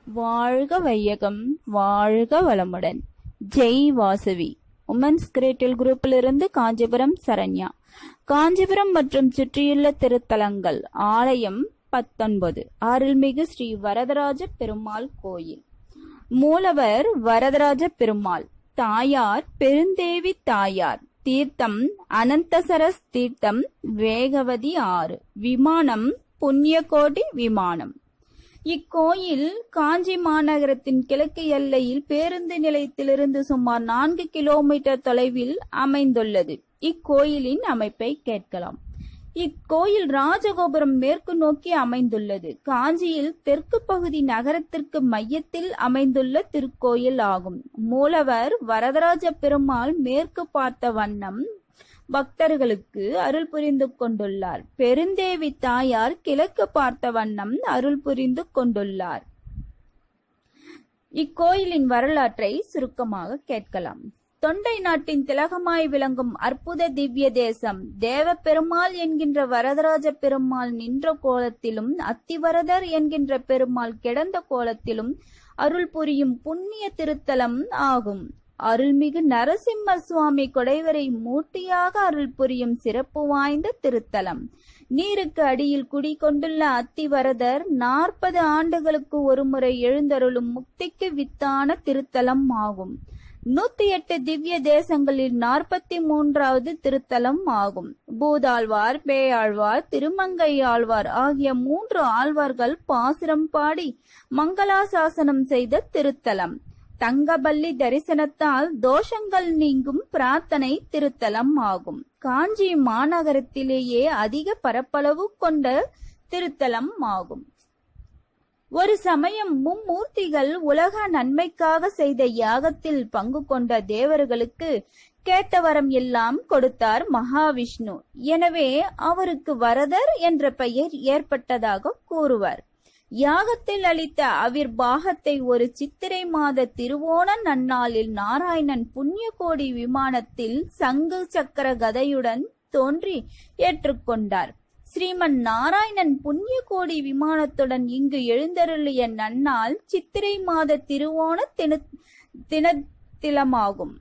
வாழ்க வையகம் வாழ்க வளமுடன் ஜெய் வாசவி உமன்ஸ் கிரேட்டில் குரூப்பிலிருந்து காஞ்சிபுரம் சரண்யா காஞ்சிபுரம் மற்றும் சுற்றியுள்ள திருத்தலங்கள் ஆலயம் பத்தொன்பது அருள்மிகு ஸ்ரீ வரதராஜ பெருமாள் கோயில் மூலவர் வரதராஜ பெருமாள் தாயார் பெருந்தேவி தாயார் தீர்த்தம் அனந்தசரஸ் தீர்த்தம் வேகவதி ஆறு விமானம் புண்ணியகோடி விமானம் இக்கோயில் காஞ்சி மாநகரத்தின் கிழக்கு எல்லையில் பேருந்து நிலையத்திலிருந்து சுமார் நான்கு கிலோமீட்டர் தொலைவில் அமைந்துள்ளது இக்கோயிலின் அமைப்பை கேட்கலாம் இக்கோயில் ராஜகோபுரம் மேற்கு நோக்கி அமைந்துள்ளது காஞ்சியில் தெற்கு பகுதி நகரத்திற்கு மையத்தில் அமைந்துள்ள திருக்கோயில் ஆகும் மூலவர் வரதராஜ பெருமாள் மேற்கு பார்த்த வண்ணம் பக்தர்களுக்கு அருள் புரிந்து கொண்டுள்ளார் பெருந்தேவி தாயார் கிழக்கு பார்த்த வண்ணம் அருள் புரிந்து கொண்டுள்ளார் இக்கோயிலின் வரலாற்றை சுருக்கமாக கேட்கலாம் தொண்டை நாட்டின் திலகமாய் விளங்கும் அற்புத திவ்ய தேசம் தேவ பெருமாள் என்கின்ற வரதராஜ பெருமாள் நின்ற கோலத்திலும் அத்திவரதர் என்கின்ற பெருமாள் கிடந்த கோலத்திலும் அருள் புரியும் புண்ணிய திருத்தலம் ஆகும் அருள்மிகு நரசிம்ம சுவாமி கொடைவரை மூர்த்தியாக அருள் புரியும் சிறப்பு வாய்ந்த திருத்தலம் நீருக்கு அடியில் குடிகொண்டுள்ள அத்திவரதர் நாற்பது ஆண்டுகளுக்கு ஒருமுறை எழுந்தருளும் முக்திக்கு வித்தான திருத்தலம் ஆகும் நூத்தி எட்டு திவ்ய தேசங்களில் நாற்பத்தி மூன்றாவது திருத்தலம் ஆகும் பூதாழ்வார் பேயாழ்வார் திருமங்கை ஆழ்வார் ஆகிய மூன்று ஆழ்வார்கள் பாசுரம் பாடி மங்களாசாசனம் செய்த திருத்தலம் தங்கபல்லி தரிசனத்தால் தோஷங்கள் நீங்கும் பிரார்த்தனை திருத்தலம் ஆகும் காஞ்சி மாநகரத்திலேயே அதிக பரப்பளவு கொண்ட திருத்தலம் ஆகும் ஒரு சமயம் மும்மூர்த்திகள் உலக நன்மைக்காக செய்த யாகத்தில் பங்கு கொண்ட தேவர்களுக்கு கேட்ட வரம் எல்லாம் கொடுத்தார் மகாவிஷ்ணு எனவே அவருக்கு வரதர் என்ற பெயர் ஏற்பட்டதாக கூறுவர் யாகத்தில் அளித்த அவிர்வாகத்தை ஒரு சித்திரை மாத திருவோண நன்னாளில் நாராயணன் புண்ணியகோடி விமானத்தில் சங்கு சக்கர கதையுடன் தோன்றி ஏற்றுக்கொண்டார் ஸ்ரீமன் நாராயணன் புண்ணியகோடி விமானத்துடன் இங்கு எழுந்தருளிய நன்னாள் சித்திரை மாத திருவோண தின தினத்திலமாகும்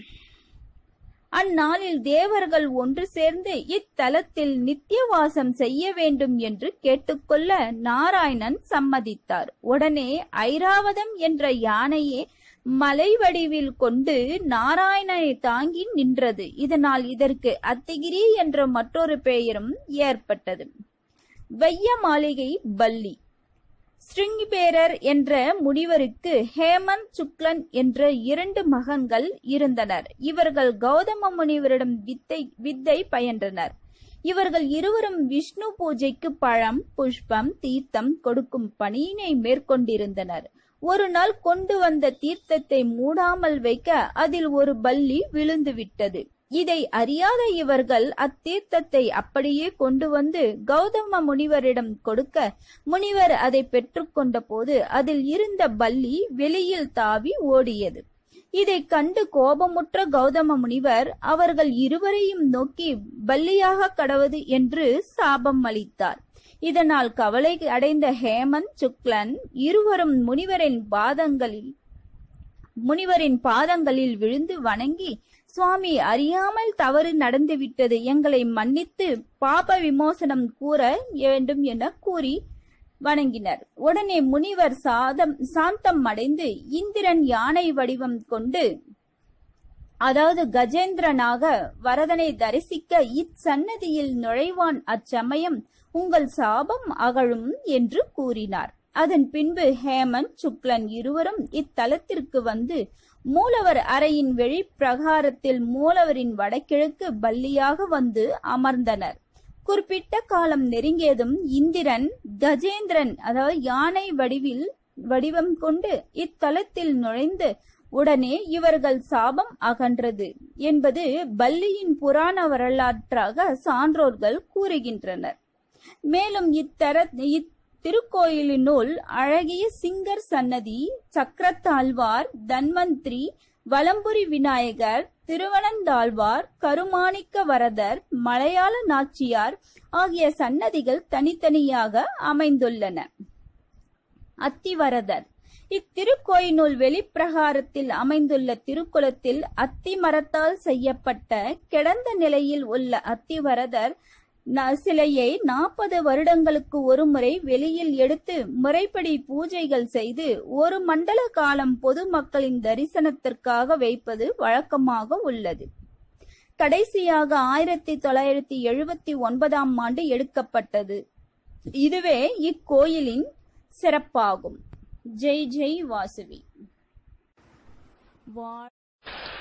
அந்நாளில் தேவர்கள் ஒன்று சேர்ந்து இத்தலத்தில் நித்தியவாசம் செய்ய வேண்டும் என்று கேட்டுக்கொள்ள நாராயணன் சம்மதித்தார் உடனே ஐராவதம் என்ற யானையே மலை வடிவில் கொண்டு நாராயணனை தாங்கி நின்றது இதனால் இதற்கு அத்திகிரி என்ற மற்றொரு பெயரும் ஏற்பட்டது வைய மாளிகை பல்லி ஸ்ருங்கிபேரர் என்ற முனிவருக்கு ஹேமந்த் சுக்லன் என்ற இரண்டு மகன்கள் இருந்தனர் இவர்கள் கௌதம முனிவரிடம் வித்தை வித்தை பயின்றனர் இவர்கள் இருவரும் விஷ்ணு பூஜைக்கு பழம் புஷ்பம் தீர்த்தம் கொடுக்கும் பணியினை மேற்கொண்டிருந்தனர் ஒரு நாள் கொண்டு வந்த தீர்த்தத்தை மூடாமல் வைக்க அதில் ஒரு பல்லி விழுந்து விட்டது இதை அறியாத இவர்கள் அத்தீர்த்தத்தை அப்படியே கொண்டு வந்து கௌதம முனிவரிடம் கொடுக்க முனிவர் அதை பெற்றுக்கொண்ட போது அதில் இருந்த பல்லி வெளியில் தாவி ஓடியது இதை கண்டு கோபமுற்ற கௌதம முனிவர் அவர்கள் இருவரையும் நோக்கி பல்லியாக கடவது என்று சாபம் அளித்தார் இதனால் கவலை அடைந்த ஹேமந்த் சுக்லன் இருவரும் முனிவரின் பாதங்களில் முனிவரின் பாதங்களில் விழுந்து வணங்கி சுவாமி அறியாமல் தவறு நடந்துவிட்டது எங்களை மன்னித்து பாப விமோசனம் கூற வேண்டும் என கூறி வணங்கினர் உடனே முனிவர் சாதம் சாந்தம் அடைந்து இந்திரன் யானை வடிவம் கொண்டு அதாவது கஜேந்திரனாக வரதனை தரிசிக்க இச்சன்னதியில் நுழைவான் அச்சமயம் உங்கள் சாபம் அகழும் என்று கூறினார் அதன் பின்பு ஹேமந்த் சுக்லன் இருவரும் இத்தலத்திற்கு வந்து மூலவர் அறையின் வெளி பிரகாரத்தில் மூலவரின் வடகிழக்கு பள்ளியாக வந்து அமர்ந்தனர் குறிப்பிட்ட காலம் நெருங்கியதும் இந்திரன் கஜேந்திரன் அதாவது யானை வடிவில் வடிவம் கொண்டு இத்தலத்தில் நுழைந்து உடனே இவர்கள் சாபம் அகன்றது என்பது பல்லியின் புராண வரலாற்றாக சான்றோர்கள் கூறுகின்றனர் மேலும் இத்தர திருக்கோயிலினுள் அழகிய சிங்கர் சன்னதி சக்கரத்தாழ்வார் தன்வந்திரி வலம்புரி விநாயகர் திருவனந்தாழ்வார் கருமாணிக்க வரதர் மலையாள நாச்சியார் ஆகிய சன்னதிகள் தனித்தனியாக அமைந்துள்ளன அத்திவரதர் இத்திருக்கோயினுள் வெளிப்பிரகாரத்தில் அமைந்துள்ள திருக்குளத்தில் அத்தி மரத்தால் செய்யப்பட்ட கிடந்த நிலையில் உள்ள அத்திவரதர் ந- சிலையை நாற்பது வருடங்களுக்கு ஒருமுறை வெளியில் எடுத்து முறைப்படி பூஜைகள் செய்து ஒரு மண்டல காலம் பொதுமக்களின் தரிசனத்திற்காக வைப்பது வழக்கமாக உள்ளது கடைசியாக ஆயிரத்தி தொள்ளாயிரத்தி எழுபத்தி ஒன்பதாம் ஆண்டு எடுக்கப்பட்டது இதுவே இக்கோயிலின் சிறப்பாகும் ஜெய் ஜெய் வாசவி வா